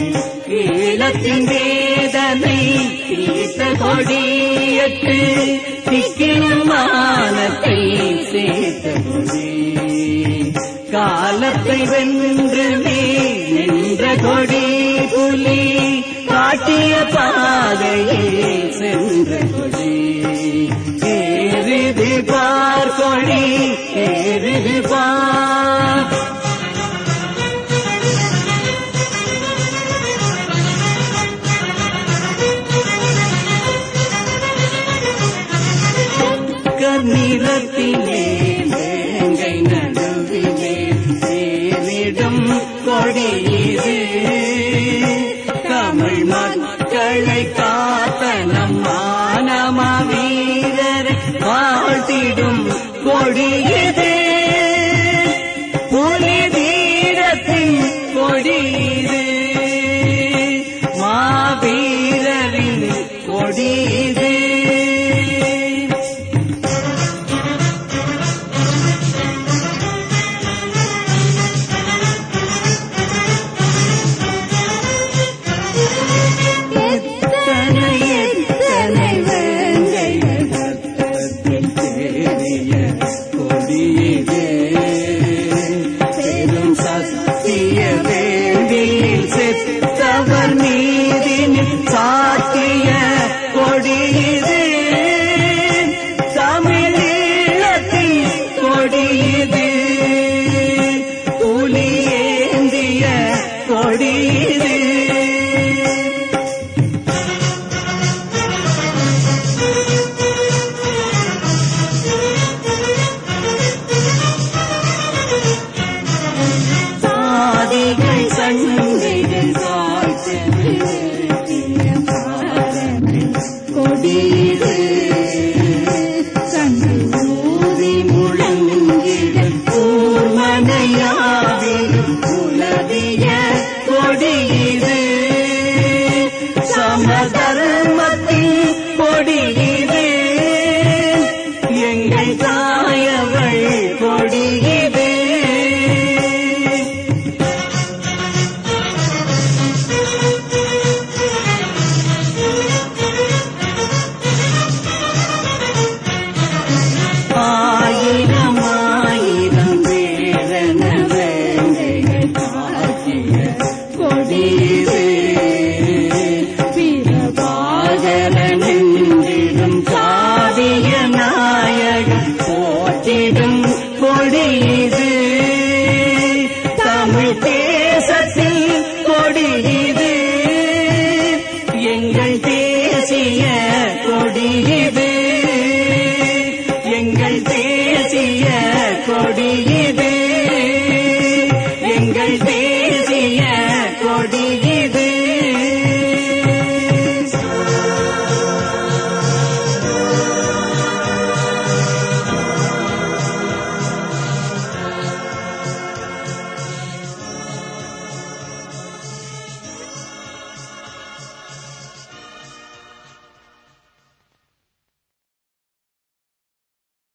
ஈழத்தின் வேதனை தீர்த்த கொடியற்று திக்கிலும் மானத்தை சேர்த்த கொடி காலத்தை வென்று நின்ற கொடி புலி காட்டிய பாதையில் சென்ற கொடி ஏறிது பார் கொடி ஏறிது பார் கண்ணீரத்திலே வேங்கை நடுவிலே சேரிடும் கொடியது தமிழ் மக்களை காத்த நம் மானமா வீரர் வாழ்த்திடும் கொடியது புலி வீரத்தின் கொடியது மாவீரரின் கொடியது எத்தனை எத்தனை வேங்கைகள் ரத்தத்தில் தேடிய கொடியதே பெரும் சத்திய வேண்டியில் செத்தவர் மீதினில் சாத்திய கொடியது தமிழீழத்தின் கொடியது புலியேந்திய கொடியது